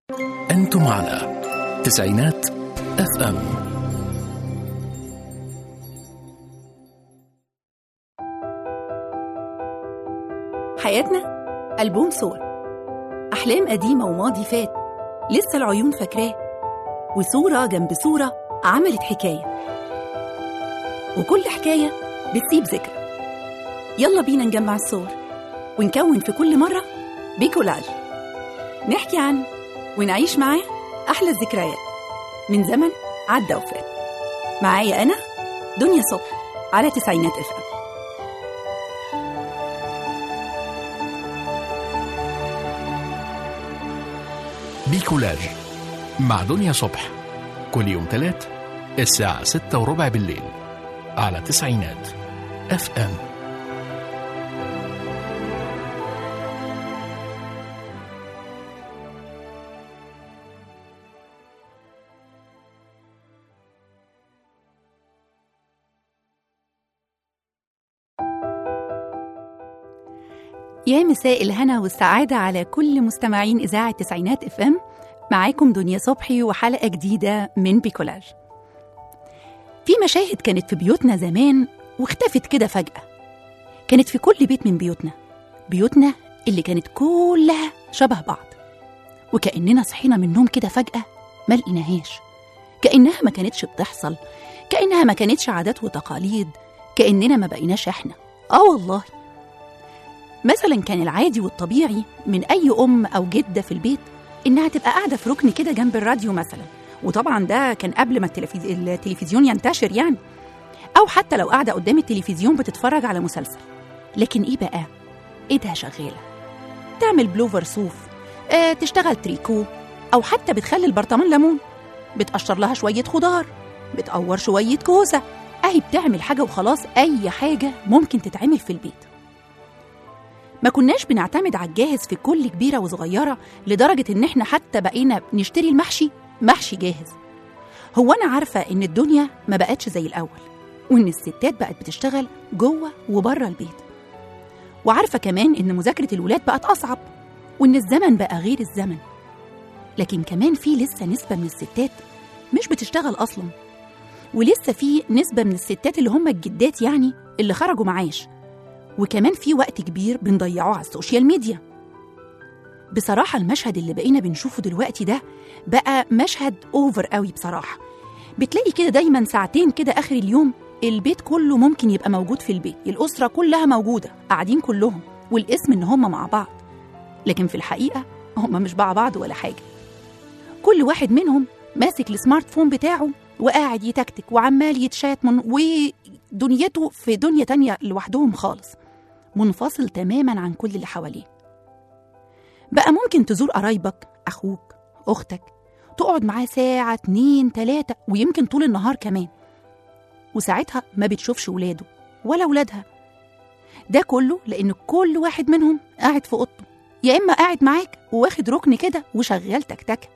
أنتم على تسعينات اف ام حياتنا ألبوم صور أحلام قديمة وماضي فات لسه العيون فاكراه وصورة جنب صورة عملت حكاية وكل حكاية بتسيب ذكرى يلا بينا نجمع الصور ونكون في كل مرة بيكولاج نحكي عنه ونعيش معاه أحلى الذكريات من زمن عدى وفات معايا أنا دنيا صبح على تسعينات اف ام بيكولاج مع دنيا صبح كل يوم تلات الساعة ستة وربع بالليل على تسعينات اف ام يا مساء الهنا والسعادة على كل مستمعين إذاعة تسعينات اف ام معاكم دنيا صبحي وحلقة جديدة من بيكولاج في مشاهد كانت في بيوتنا زمان واختفت كده فجأة كانت في كل بيت من بيوتنا بيوتنا اللي كانت كلها شبه بعض وكأننا صحينا من النوم كده فجأة ما لقيناهاش كأنها ما كانتش بتحصل كأنها ما كانتش عادات وتقاليد كأننا ما بقيناش احنا اه والله مثلا كان العادي والطبيعي من أي أم أو جدة في البيت إنها تبقى قاعدة في ركن كده جنب الراديو مثلا وطبعا ده كان قبل ما التلفز... التلفزيون ينتشر يعني أو حتى لو قاعدة قدام التلفزيون بتتفرج على مسلسل لكن إيه بقى؟ إيدها شغالة تعمل بلوفر صوف آه تشتغل تريكو أو حتى بتخلي البرطمان ليمون بتقشر لها شوية خضار بتقور شوية كوسة أهي بتعمل حاجة وخلاص أي حاجة ممكن تتعمل في البيت ما كناش بنعتمد على الجاهز في كل كبيرة وصغيرة لدرجة إن إحنا حتى بقينا نشتري المحشي محشي جاهز هو أنا عارفة إن الدنيا ما بقتش زي الأول وإن الستات بقت بتشتغل جوه وبره البيت وعارفة كمان إن مذاكرة الولاد بقت أصعب وإن الزمن بقى غير الزمن لكن كمان في لسه نسبة من الستات مش بتشتغل أصلا ولسه في نسبة من الستات اللي هم الجدات يعني اللي خرجوا معاش وكمان في وقت كبير بنضيعه على السوشيال ميديا بصراحة المشهد اللي بقينا بنشوفه دلوقتي ده بقى مشهد اوفر قوي بصراحة بتلاقي كده دايما ساعتين كده آخر اليوم البيت كله ممكن يبقى موجود في البيت الأسرة كلها موجودة قاعدين كلهم والاسم إن هم مع بعض لكن في الحقيقة هم مش مع بعض ولا حاجة كل واحد منهم ماسك السمارت فون بتاعه وقاعد يتكتك وعمال يتشات من ودنيته في دنيا تانية لوحدهم خالص منفصل تماما عن كل اللي حواليه بقى ممكن تزور قرايبك أخوك أختك تقعد معاه ساعة اتنين تلاتة ويمكن طول النهار كمان وساعتها ما بتشوفش ولاده ولا ولادها ده كله لأن كل واحد منهم قاعد في أوضته يا إما قاعد معاك وواخد ركن كده وشغال تكتكة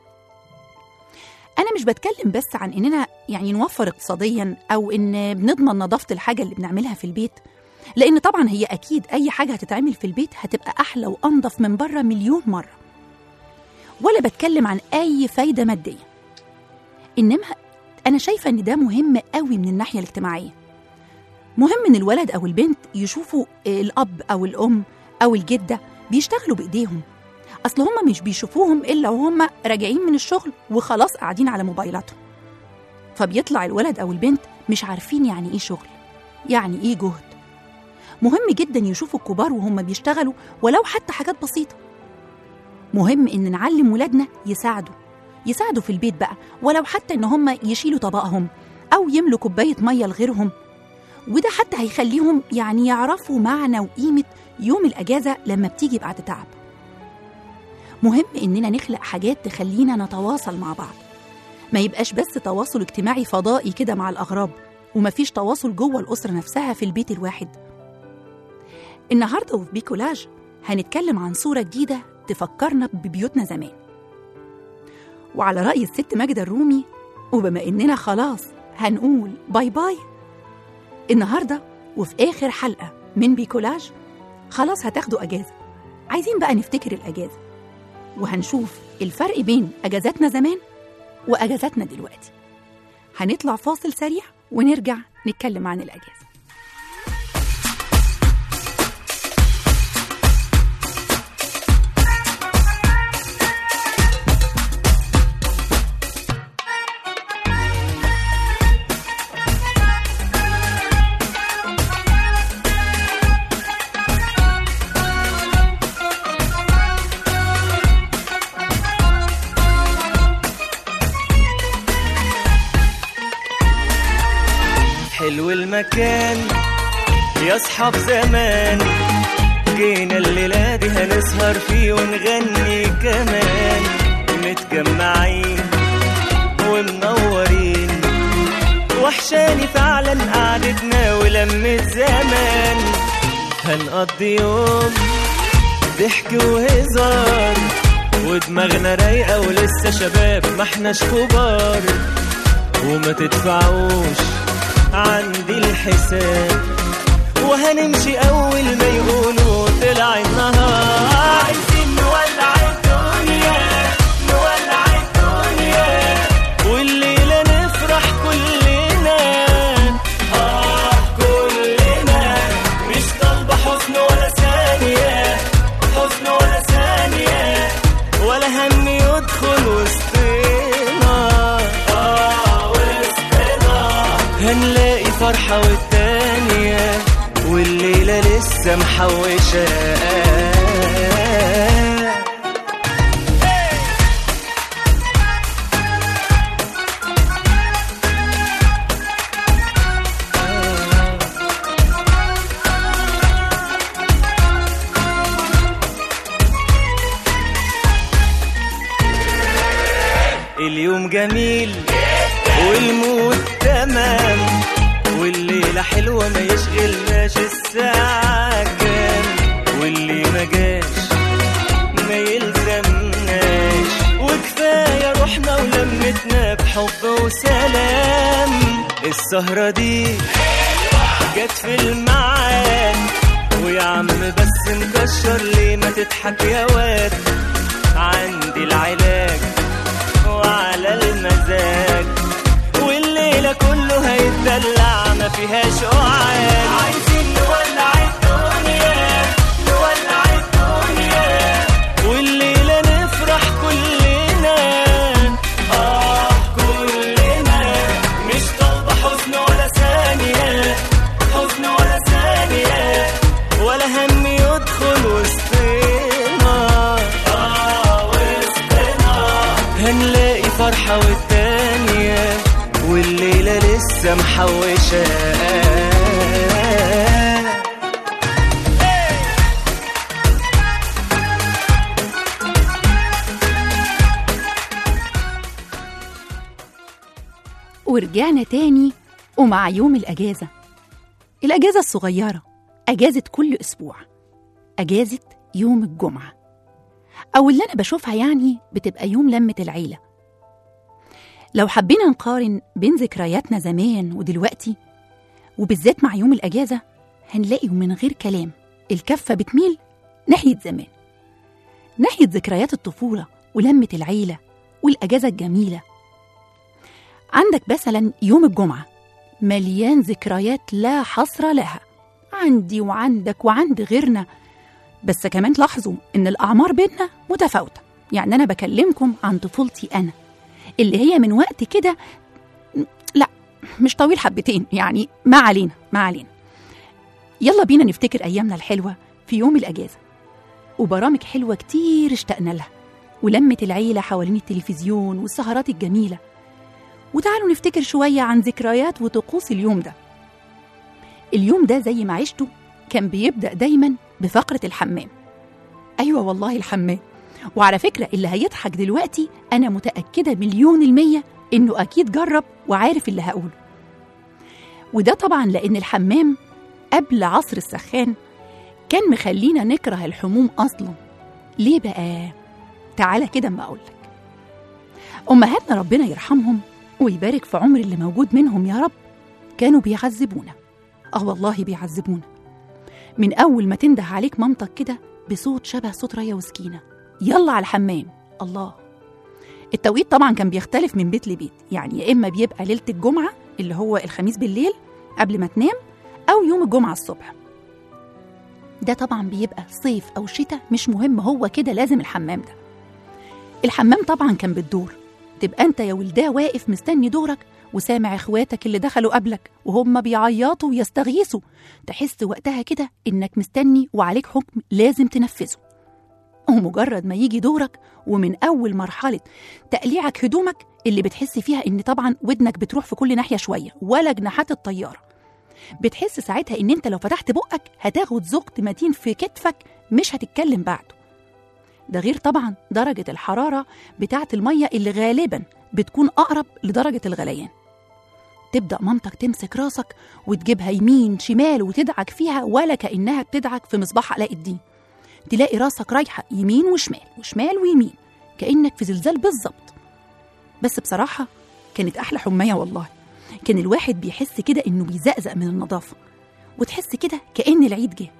أنا مش بتكلم بس عن إننا يعني نوفر اقتصاديا أو إن بنضمن نظافة الحاجة اللي بنعملها في البيت لأن طبعا هي أكيد أي حاجة هتتعمل في البيت هتبقى أحلى وأنظف من بره مليون مرة ولا بتكلم عن أي فايدة مادية إنما أنا شايفة إن ده مهم قوي من الناحية الاجتماعية مهم إن الولد أو البنت يشوفوا الأب أو الأم أو الجدة بيشتغلوا بإيديهم أصل هم مش بيشوفوهم إلا وهم راجعين من الشغل وخلاص قاعدين على موبايلاتهم فبيطلع الولد أو البنت مش عارفين يعني إيه شغل يعني إيه جهد مهم جدا يشوفوا الكبار وهم بيشتغلوا ولو حتى حاجات بسيطة مهم إن نعلم ولادنا يساعدوا يساعدوا في البيت بقى ولو حتى إن هم يشيلوا طبقهم أو يملوا كوباية مية لغيرهم وده حتى هيخليهم يعني يعرفوا معنى وقيمة يوم الأجازة لما بتيجي بعد تعب مهم إننا نخلق حاجات تخلينا نتواصل مع بعض ما يبقاش بس تواصل اجتماعي فضائي كده مع الأغراب ومفيش تواصل جوه الأسرة نفسها في البيت الواحد النهارده وفي بيكولاج هنتكلم عن صورة جديدة تفكرنا ببيوتنا زمان وعلى رأي الست ماجدة الرومي وبما إننا خلاص هنقول باي باي النهارده وفي آخر حلقة من بيكولاج خلاص هتاخدوا أجازة عايزين بقى نفتكر الأجازة وهنشوف الفرق بين أجازاتنا زمان وأجازاتنا دلوقتي هنطلع فاصل سريع ونرجع نتكلم عن الأجازة حلو المكان يا اصحاب زمان جينا الليلة دي هنسهر فيه ونغني كمان متجمعين ومنورين وحشاني فعلا قعدتنا ولمة زمان هنقضي يوم ضحك وهزار ودماغنا رايقة ولسه شباب ما احناش كبار وما تدفعوش عندي الحساب وهنمشي اول ما يقولوا طلع النهار عايزين نولع الدنيا نولع الدنيا والليلة نفرح كلنا اه كلنا مش طالبة حزن ولا ثانية حزن ولا ثانية ولا هم يدخل وسطنا اه وسطنا هنلاقي فرحة والتانية والليلة لسه محوشة اليوم جميل والمود تمام والليلة حلوة ما يشغلناش الساعة كام واللي ما جاش ما يلزمناش وكفاية روحنا ولمتنا بحب وسلام السهرة دي جت في الميعاد ويا عم بس مكشر ليه ما تضحك يا واد عندي العلاج وعلى المزاج والليلة كله هيتدلع ما فيهاش قعاد عايزين نولع الدنيا نولع الدنيا والليلة نفرح كلنا آه كلنا مش طالبة حزن ولا ثانية حزن ولا ثانية ولا هم يدخل وسطنا آه وسطنا هنلاقي فرحة والتانية والليلة لسه محوشة ورجعنا تاني ومع يوم الأجازة الأجازة الصغيرة أجازة كل أسبوع أجازة يوم الجمعة أو اللي أنا بشوفها يعني بتبقى يوم لمة العيلة لو حبينا نقارن بين ذكرياتنا زمان ودلوقتي وبالذات مع يوم الأجازة هنلاقي من غير كلام الكفة بتميل ناحية زمان ناحية ذكريات الطفولة ولمة العيلة والأجازة الجميلة عندك مثلا يوم الجمعة مليان ذكريات لا حصر لها عندي وعندك وعند غيرنا بس كمان لاحظوا إن الأعمار بيننا متفاوتة يعني أنا بكلمكم عن طفولتي أنا اللي هي من وقت كده لا مش طويل حبتين يعني ما علينا ما علينا يلا بينا نفتكر أيامنا الحلوة في يوم الأجازة وبرامج حلوة كتير اشتقنا لها ولمة العيلة حوالين التلفزيون والسهرات الجميلة وتعالوا نفتكر شوية عن ذكريات وطقوس اليوم ده اليوم ده زي ما عشته كان بيبدأ دايما بفقرة الحمام أيوة والله الحمام وعلى فكرة اللي هيضحك دلوقتي أنا متأكدة مليون المية إنه أكيد جرب وعارف اللي هقوله وده طبعا لأن الحمام قبل عصر السخان كان مخلينا نكره الحموم أصلا ليه بقى؟ تعالى كده أما أقولك أمهاتنا ربنا يرحمهم ويبارك في عمر اللي موجود منهم يا رب كانوا بيعذبونا اه والله بيعذبونا من أول ما تنده عليك مامتك كده بصوت شبه صوت ريا وسكينة يلا على الحمام الله التوقيت طبعا كان بيختلف من بيت لبيت يعني يا اما بيبقى ليله الجمعه اللي هو الخميس بالليل قبل ما تنام او يوم الجمعه الصبح ده طبعا بيبقى صيف او شتاء مش مهم هو كده لازم الحمام ده الحمام طبعا كان بالدور تبقى انت يا ولداه واقف مستني دورك وسامع اخواتك اللي دخلوا قبلك وهم بيعيطوا ويستغيثوا تحس وقتها كده انك مستني وعليك حكم لازم تنفذه ومجرد ما يجي دورك ومن اول مرحله تقليعك هدومك اللي بتحس فيها ان طبعا ودنك بتروح في كل ناحيه شويه ولا جناحات الطياره بتحس ساعتها ان انت لو فتحت بقك هتاخد زقط متين في كتفك مش هتتكلم بعده ده غير طبعا درجة الحرارة بتاعة المية اللي غالبا بتكون أقرب لدرجة الغليان تبدأ مامتك تمسك راسك وتجيبها يمين شمال وتدعك فيها ولا كأنها بتدعك في مصباح علاء الدين تلاقي راسك رايحة يمين وشمال وشمال ويمين كأنك في زلزال بالظبط بس بصراحة كانت أحلى حماية والله كان الواحد بيحس كده إنه بيزقزق من النظافة وتحس كده كأن العيد جه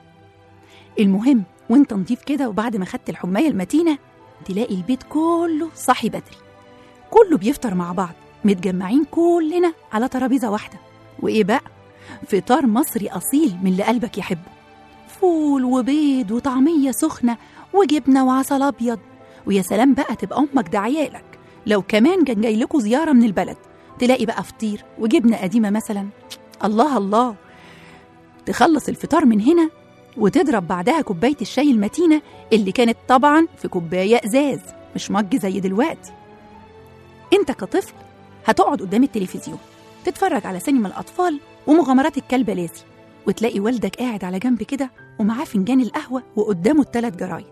المهم وانت نضيف كده وبعد ما خدت الحماية المتينة تلاقي البيت كله صاحي بدري كله بيفطر مع بعض متجمعين كلنا على ترابيزة واحدة وإيه بقى؟ فطار مصري أصيل من اللي قلبك يحبه فول وبيض وطعمية سخنة وجبنة وعسل أبيض ويا سلام بقى تبقى أمك داعيالك لو كمان كان جاي لكم زيارة من البلد تلاقي بقى فطير وجبنة قديمة مثلا الله الله تخلص الفطار من هنا وتضرب بعدها كوباية الشاي المتينة اللي كانت طبعا في كوباية إزاز مش مج زي دلوقتي انت كطفل هتقعد قدام التلفزيون تتفرج على سينما الأطفال ومغامرات الكلب لاسي وتلاقي والدك قاعد على جنب كده ومعاه فنجان القهوة وقدامه التلات جرايد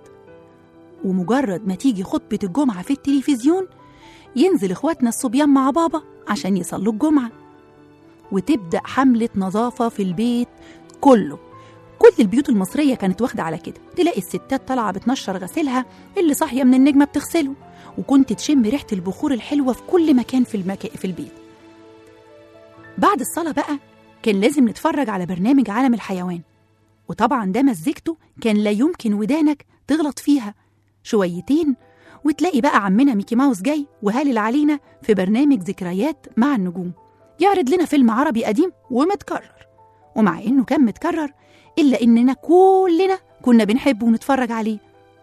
ومجرد ما تيجي خطبة الجمعة في التلفزيون ينزل إخواتنا الصبيان مع بابا عشان يصلوا الجمعة وتبدأ حملة نظافة في البيت كله كل البيوت المصرية كانت واخدة على كده تلاقي الستات طالعة بتنشر غسيلها اللي صاحية من النجمة بتغسله وكنت تشم ريحة البخور الحلوة في كل مكان في, المكا... في البيت بعد الصلاة بقى كان لازم نتفرج على برنامج عالم الحيوان وطبعا ده مزجته كان لا يمكن ودانك تغلط فيها شويتين وتلاقي بقى عمنا ميكي ماوس جاي وهالل علينا في برنامج ذكريات مع النجوم يعرض لنا فيلم عربي قديم ومتكرر ومع انه كان متكرر الا اننا كلنا كنا بنحبه ونتفرج عليه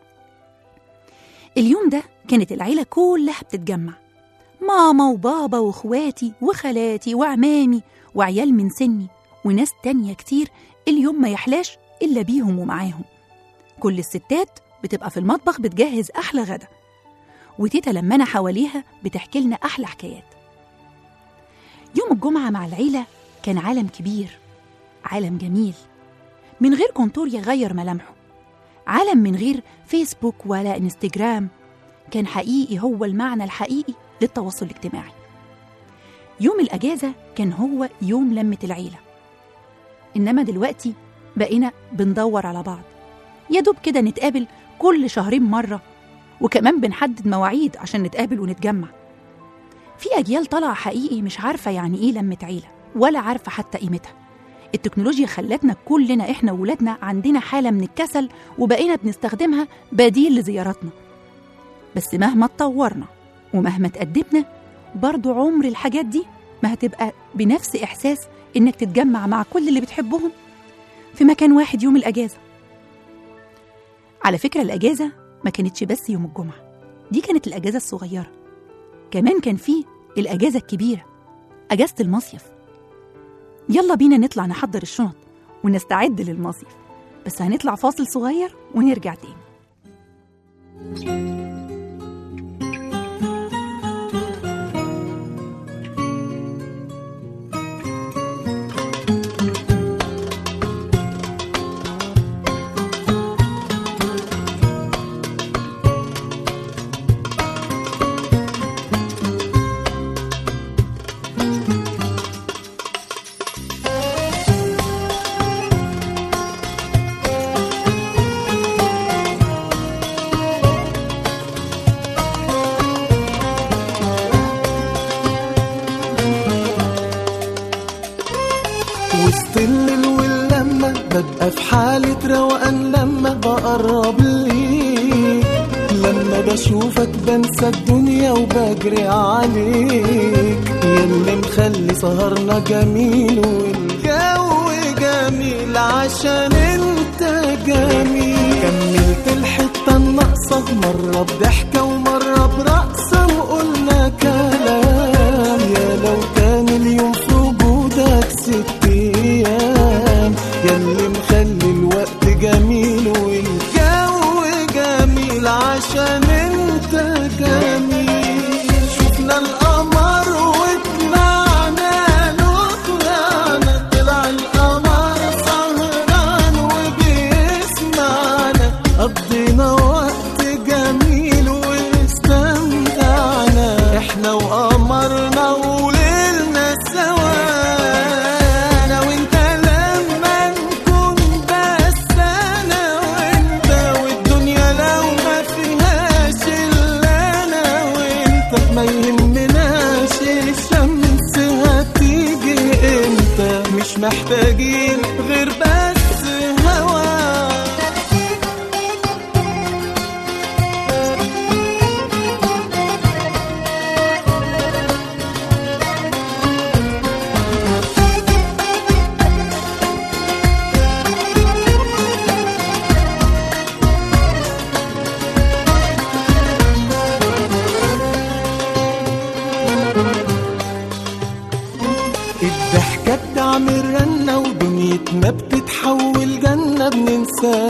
اليوم ده كانت العيله كلها بتتجمع ماما وبابا واخواتي وخالاتي وعمامي وعيال من سني وناس تانية كتير اليوم ما يحلاش إلا بيهم ومعاهم كل الستات بتبقى في المطبخ بتجهز أحلى غدا وتيتا لما أنا حواليها بتحكي لنا أحلى حكايات يوم الجمعة مع العيلة كان عالم كبير عالم جميل من غير كونتور يغير ملامحه عالم من غير فيسبوك ولا انستجرام كان حقيقي هو المعنى الحقيقي للتواصل الاجتماعي يوم الأجازة كان هو يوم لمة العيلة إنما دلوقتي بقينا بندور على بعض يا دوب كده نتقابل كل شهرين مرة وكمان بنحدد مواعيد عشان نتقابل ونتجمع في أجيال طالعة حقيقي مش عارفة يعني إيه لمة عيلة ولا عارفة حتى قيمتها التكنولوجيا خلتنا كلنا إحنا وولادنا عندنا حالة من الكسل وبقينا بنستخدمها بديل لزياراتنا بس مهما اتطورنا ومهما تقدمنا برضو عمر الحاجات دي ما هتبقى بنفس إحساس إنك تتجمع مع كل اللي بتحبهم في مكان واحد يوم الأجازة على فكرة الأجازة ما كانتش بس يوم الجمعة دي كانت الأجازة الصغيرة كمان كان في الأجازة الكبيرة أجازة المصيف يلا بينا نطلع نحضر الشنط ونستعد للمصيف بس هنطلع فاصل صغير ونرجع تاني وسط الليل واللمة ببقى في حالة روقان لما بقرب ليك بشوفك بنسى الدنيا وبجري عليك ياللي مخلي سهرنا جميل والجو جميل عشان انت جميل كملت الحتة الناقصة مرة بضحكة ومرة برقصة وقلنا كلام يا لو كان اليوم في وجودك ست ايام ياللي مخلي الوقت جميل والجو جميل عشان انت جميل شفنا القمر وطلعنا له طلعنا طلع القمر سهران وبيسمعنا قضينا وقت جميل واستمتعنا احنا وقمرنا وليلنا سوا انا وانت لما نكون بس انا وانت والدنيا لو ما فيهاش الا انا وانت ما يهمناش الشمس هتيجي امتى مش محتاجين غير بس هوا الضحكة بتعمل رنة ودنيتنا بتتحول جنة بننسى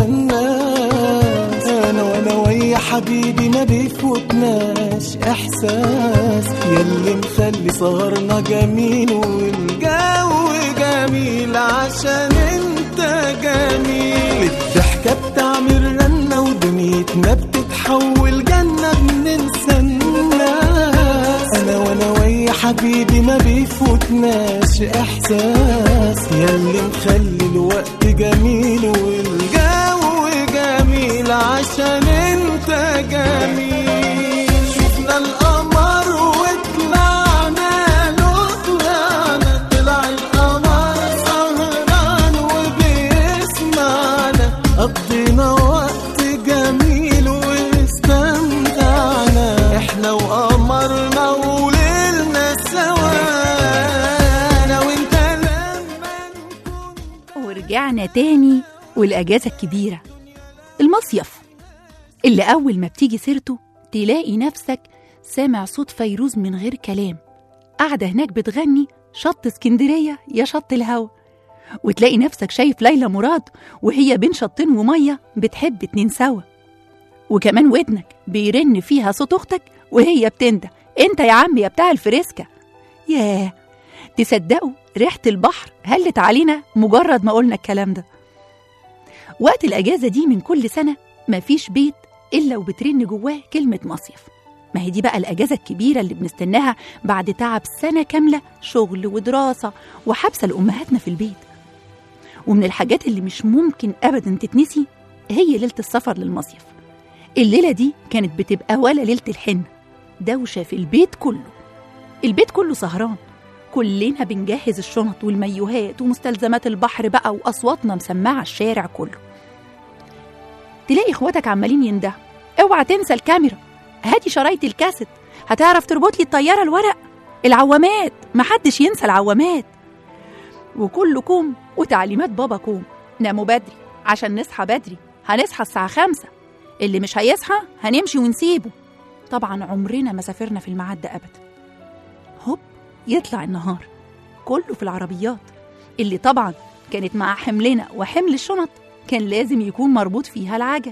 الناس أنا وأنا ويا حبيبي ما بيفوتناش إحساس ياللي مخلي سهرنا جميل والجو جميل عشان أنت جميل الضحكة بتعمل رنة ودنيتنا بتتحول جنة بننسى الناس أنا وأنا ويا حبيبي ما بيفوتناش إحساس ياللي مخلي الوقت جميل والجو جميل عشان أنت جميل شفنا القمر وطلعنا له طلعنا طلع القمر سهران وبيسمعنا قضينا وقت جميل واستمتعنا احنا وقمرنا وليلنا سوا انا وانت لما نكون ورجعنا تاني والأجازة الكبيرة المصيف اللي أول ما بتيجي سيرته تلاقي نفسك سامع صوت فيروز من غير كلام قاعدة هناك بتغني شط اسكندرية يا شط الهوا وتلاقي نفسك شايف ليلى مراد وهي بين شطين ومية بتحب اتنين سوا وكمان ودنك بيرن فيها صوت أختك وهي بتنده انت يا عم يا بتاع الفريسكا ياه تصدقوا ريحة البحر هلت علينا مجرد ما قلنا الكلام ده وقت الأجازة دي من كل سنة مفيش بيت إلا وبترن جواه كلمة مصيف ما هي دي بقى الأجازة الكبيرة اللي بنستناها بعد تعب سنة كاملة شغل ودراسة وحبسة لأمهاتنا في البيت ومن الحاجات اللي مش ممكن أبدا تتنسي هي ليلة السفر للمصيف الليلة دي كانت بتبقى ولا ليلة الحنة دوشة في البيت كله البيت كله سهران كلنا بنجهز الشنط والميوهات ومستلزمات البحر بقى وأصواتنا مسمعة الشارع كله تلاقي اخواتك عمالين يندهوا اوعى تنسى الكاميرا هاتي شرايط الكاسيت هتعرف تربط لي الطيارة الورق العوامات محدش ينسى العوامات وكله كوم وتعليمات بابا كوم ناموا بدري عشان نصحى بدري هنصحى الساعة خمسة اللي مش هيصحى هنمشي ونسيبه طبعا عمرنا ما سافرنا في الميعاد ده أبدا هوب يطلع النهار كله في العربيات اللي طبعا كانت مع حملنا وحمل الشنط كان لازم يكون مربوط فيها العجل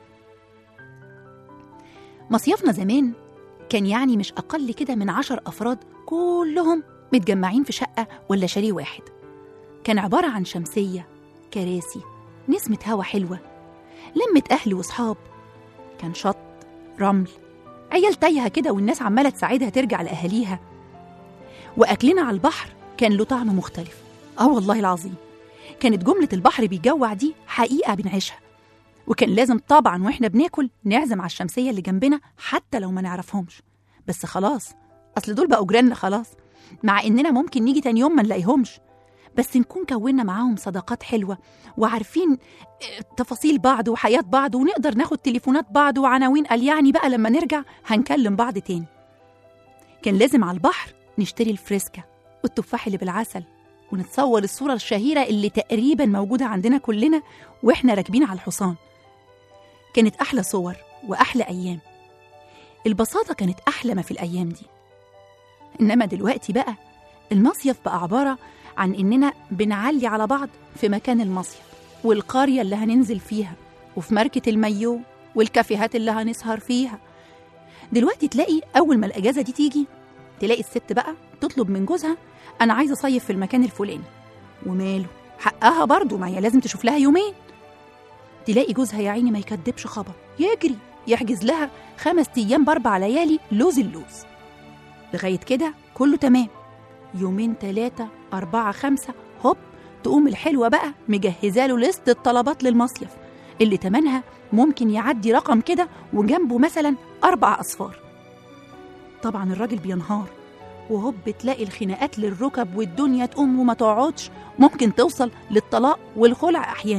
مصيفنا زمان كان يعني مش أقل كده من عشر أفراد كلهم متجمعين في شقة ولا شاليه واحد كان عبارة عن شمسية كراسي نسمة هوا حلوة لمة أهل وصحاب كان شط رمل عيال تايهة كده والناس عمالة تساعدها ترجع لأهاليها وأكلنا على البحر كان له طعم مختلف آه والله العظيم كانت جملة البحر بيجوع دي حقيقة بنعيشها وكان لازم طبعا واحنا بناكل نعزم على الشمسية اللي جنبنا حتى لو ما نعرفهمش بس خلاص أصل دول بقوا جيراننا خلاص مع إننا ممكن نيجي تاني يوم ما نلاقيهمش بس نكون كونا معاهم صداقات حلوة وعارفين آه، تفاصيل بعض وحياة بعض ونقدر ناخد تليفونات بعض وعناوين قال يعني بقى لما نرجع هنكلم بعض تاني كان لازم على البحر نشتري الفريسكا والتفاح اللي بالعسل ونتصور الصورة الشهيرة اللي تقريبا موجودة عندنا كلنا واحنا راكبين على الحصان كانت أحلى صور وأحلى أيام البساطة كانت أحلى ما في الأيام دي إنما دلوقتي بقى المصيف بقى عبارة عن إننا بنعلي على بعض في مكان المصيف والقرية اللي هننزل فيها وفي ماركة المايو والكافيهات اللي هنسهر فيها دلوقتي تلاقي أول ما الأجازة دي تيجي تلاقي الست بقى تطلب من جوزها أنا عايزة أصيف في المكان الفلاني وماله حقها برضه ما هي لازم تشوف لها يومين تلاقي جوزها يا عيني ما يكدبش خبر يجري يحجز لها خمس أيام بأربع ليالي لوز اللوز لغاية كده كله تمام يومين تلاتة أربعة خمسة هوب تقوم الحلوة بقى مجهزة له لست الطلبات للمصيف اللي تمنها ممكن يعدي رقم كده وجنبه مثلا أربع أصفار طبعا الراجل بينهار وهوب تلاقي الخناقات للركب والدنيا تقوم وما تقعدش ممكن توصل للطلاق والخلع أحيانا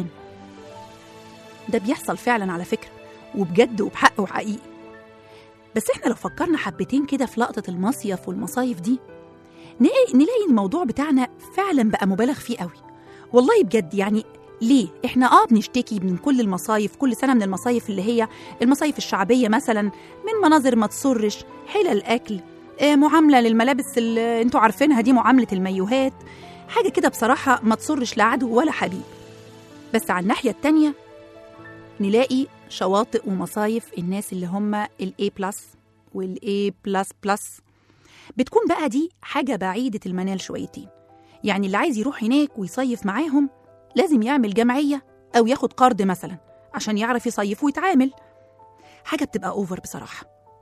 ده بيحصل فعلا على فكرة وبجد وبحق وحقيقي بس احنا لو فكرنا حبتين كده في لقطة المصيف والمصايف دي نلاقي نلاقي الموضوع بتاعنا فعلا بقى مبالغ فيه قوي والله بجد يعني ليه احنا اه بنشتكي من كل المصايف كل سنه من المصايف اللي هي المصايف الشعبيه مثلا من مناظر ما تسرش حلل اكل آه معامله للملابس اللي انتوا عارفينها دي معامله المايوهات حاجه كده بصراحه ما تسرش لا عدو ولا حبيب بس على الناحيه التانيه نلاقي شواطئ ومصايف الناس اللي هم الاي بلس والاي بلس بلس بتكون بقى دي حاجة بعيدة المنال شويتين يعني اللي عايز يروح هناك ويصيف معاهم لازم يعمل جمعية أو ياخد قرض مثلا عشان يعرف يصيف ويتعامل حاجة بتبقى أوفر بصراحة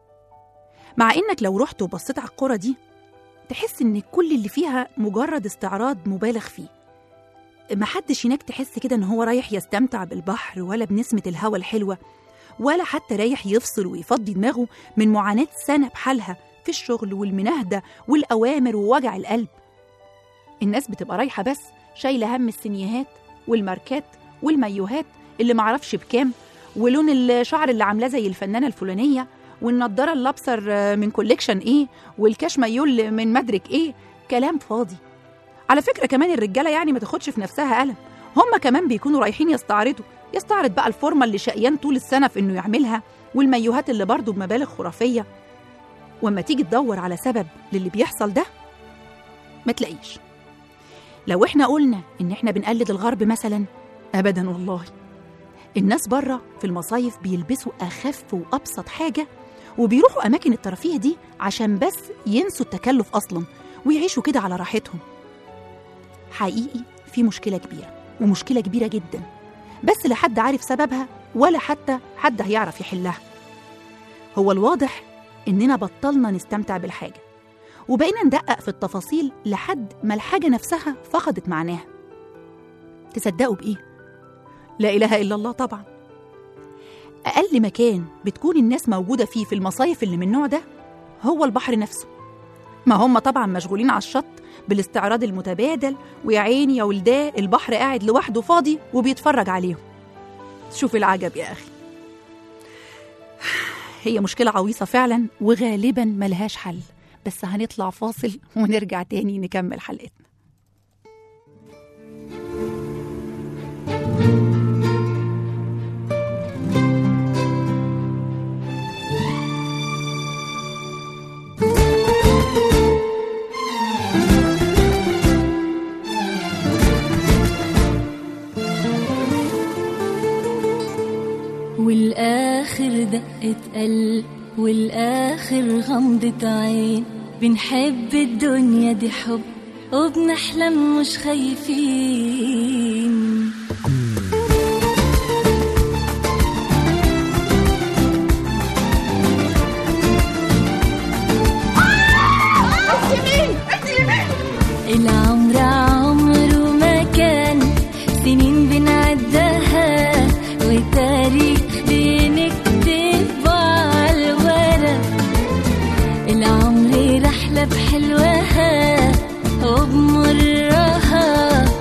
مع إنك لو رحت وبصيت على القرى دي تحس إن كل اللي فيها مجرد استعراض مبالغ فيه محدش هناك تحس كده إن هو رايح يستمتع بالبحر ولا بنسمة الهوا الحلوة ولا حتى رايح يفصل ويفضي دماغه من معاناة سنة بحالها في الشغل والمناهدة والأوامر ووجع القلب الناس بتبقى رايحة بس شايلة هم السنيهات والماركات والمايوهات اللي معرفش بكام ولون الشعر اللي عاملاه زي الفنانة الفلانية والنضارة اللابسر من كوليكشن ايه والكاش مايول من مدرك ايه كلام فاضي على فكرة كمان الرجالة يعني ما تاخدش في نفسها قلم هم كمان بيكونوا رايحين يستعرضوا يستعرض بقى الفورمة اللي شقيان طول السنة في انه يعملها والمايوهات اللي برضه بمبالغ خرافية واما تيجي تدور على سبب للي بيحصل ده ما تلاقيش لو احنا قلنا ان احنا بنقلد الغرب مثلا ابدا والله الناس بره في المصايف بيلبسوا اخف وابسط حاجه وبيروحوا اماكن الترفيه دي عشان بس ينسوا التكلف اصلا ويعيشوا كده على راحتهم حقيقي في مشكله كبيره ومشكله كبيره جدا بس لا حد عارف سببها ولا حتى حد هيعرف يحلها هو الواضح إننا بطلنا نستمتع بالحاجة وبقينا ندقق في التفاصيل لحد ما الحاجة نفسها فقدت معناها تصدقوا بإيه؟ لا إله إلا الله طبعا أقل مكان بتكون الناس موجودة فيه في المصايف اللي من النوع ده هو البحر نفسه ما هم طبعا مشغولين على الشط بالاستعراض المتبادل ويا عيني يا ولداه البحر قاعد لوحده فاضي وبيتفرج عليهم شوف العجب يا أخي هي مشكلة عويصة فعلا وغالبا ملهاش حل بس هنطلع فاصل ونرجع تاني نكمل حلقتنا والآخر دقة قلب والآخر غمضة عين بنحب الدنيا دي حب وبنحلم مش خايفين العمر عمره ما كان سنين بنعدها وتاريخ بنكتب على الورق العمر رحلة بحلوها وبمرها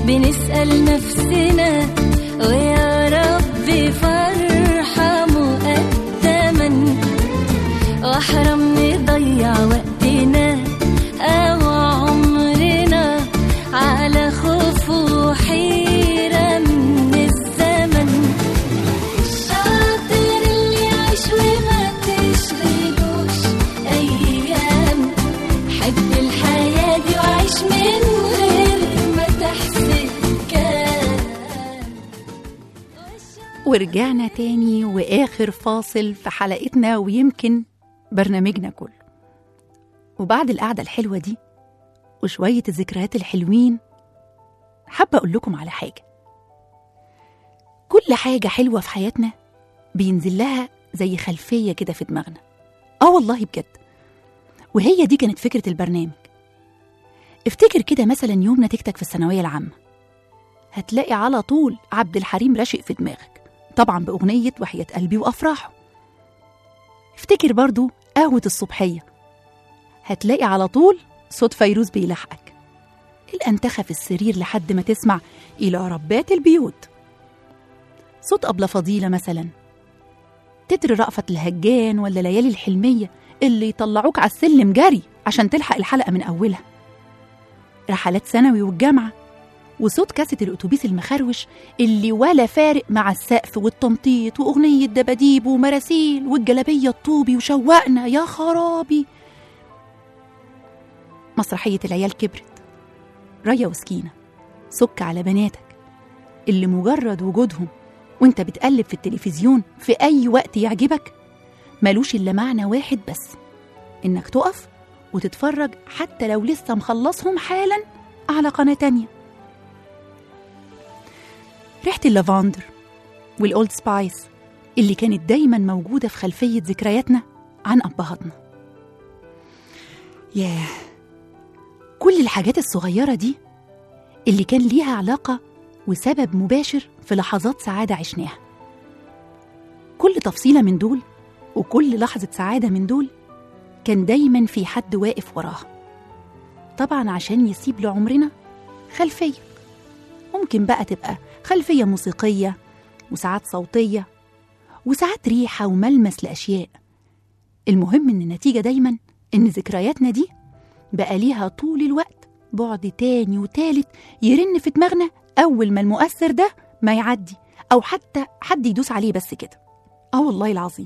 بنسأل نفسنا ويا رب فرحة مقدما واحرم نضيع وقتنا أو عمرنا على خوف وحيرة من الزمن الشاطر اللي يعيش وما تشغلوش أيام حب الحياة دي وعيش من غير ما تحسب كام ورجعنا تاني وآخر فاصل في حلقتنا ويمكن برنامجنا كله وبعد القعدة الحلوة دي وشوية الذكريات الحلوين حابة أقول لكم على حاجة كل حاجة حلوة في حياتنا بينزل لها زي خلفية كده في دماغنا آه والله بجد وهي دي كانت فكرة البرنامج افتكر كده مثلا يوم نتيجتك في الثانوية العامة هتلاقي على طول عبد الحليم راشق في دماغك طبعا بأغنية وحياة قلبي وأفراحه افتكر برضو قهوة الصبحية هتلاقي على طول صوت فيروز بيلحقك الأنتخة في السرير لحد ما تسمع إلى ربات البيوت صوت أبلة فضيلة مثلا تتر رأفت الهجان ولا ليالي الحلمية اللي يطلعوك على السلم جري عشان تلحق الحلقة من أولها رحلات ثانوي والجامعة وصوت كاسة الأتوبيس المخروش اللي ولا فارق مع السقف والتنطيط وأغنية دباديب ومراسيل والجلابية الطوبي وشوقنا يا خرابي مسرحية العيال كبرت ريا وسكينة سك على بناتك اللي مجرد وجودهم وانت بتقلب في التلفزيون في أي وقت يعجبك ملوش إلا معنى واحد بس إنك تقف وتتفرج حتى لو لسه مخلصهم حالا على قناة تانية ريحة اللافندر والأولد سبايس اللي كانت دايما موجودة في خلفية ذكرياتنا عن أبهاتنا ياه كل الحاجات الصغيرة دي اللي كان ليها علاقة وسبب مباشر في لحظات سعادة عشناها كل تفصيلة من دول وكل لحظة سعادة من دول كان دايما في حد واقف وراها طبعا عشان يسيب لعمرنا خلفية ممكن بقى تبقى خلفية موسيقية وساعات صوتية وساعات ريحة وملمس لأشياء المهم إن النتيجة دايما إن ذكرياتنا دي بقى ليها طول الوقت بعد تاني وتالت يرن في دماغنا أول ما المؤثر ده ما يعدي أو حتى حد يدوس عليه بس كده آه والله العظيم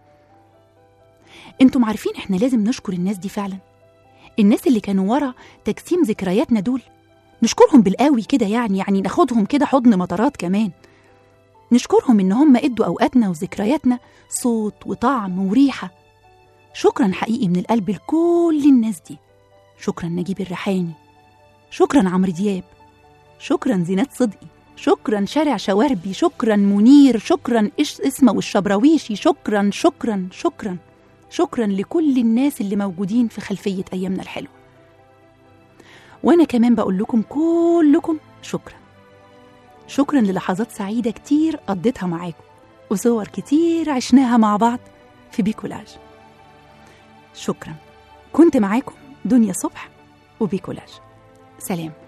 انتم عارفين احنا لازم نشكر الناس دي فعلا الناس اللي كانوا ورا تجسيم ذكرياتنا دول نشكرهم بالقوي كده يعني يعني ناخدهم كده حضن مطارات كمان نشكرهم ان هم ادوا اوقاتنا وذكرياتنا صوت وطعم وريحه شكرا حقيقي من القلب لكل الناس دي شكرا نجيب الريحاني شكرا عمرو دياب شكرا زينات صدقي شكرا شارع شواربي شكرا منير شكرا إش اسمه والشبراويشي شكرا شكرا شكرا شكرا لكل الناس اللي موجودين في خلفية أيامنا الحلوة وأنا كمان بقول لكم كلكم شكرا شكرا للحظات سعيدة كتير قضيتها معاكم وصور كتير عشناها مع بعض في بيكولاج شكرا كنت معاكم دنيا صبح وبيكولاج سلام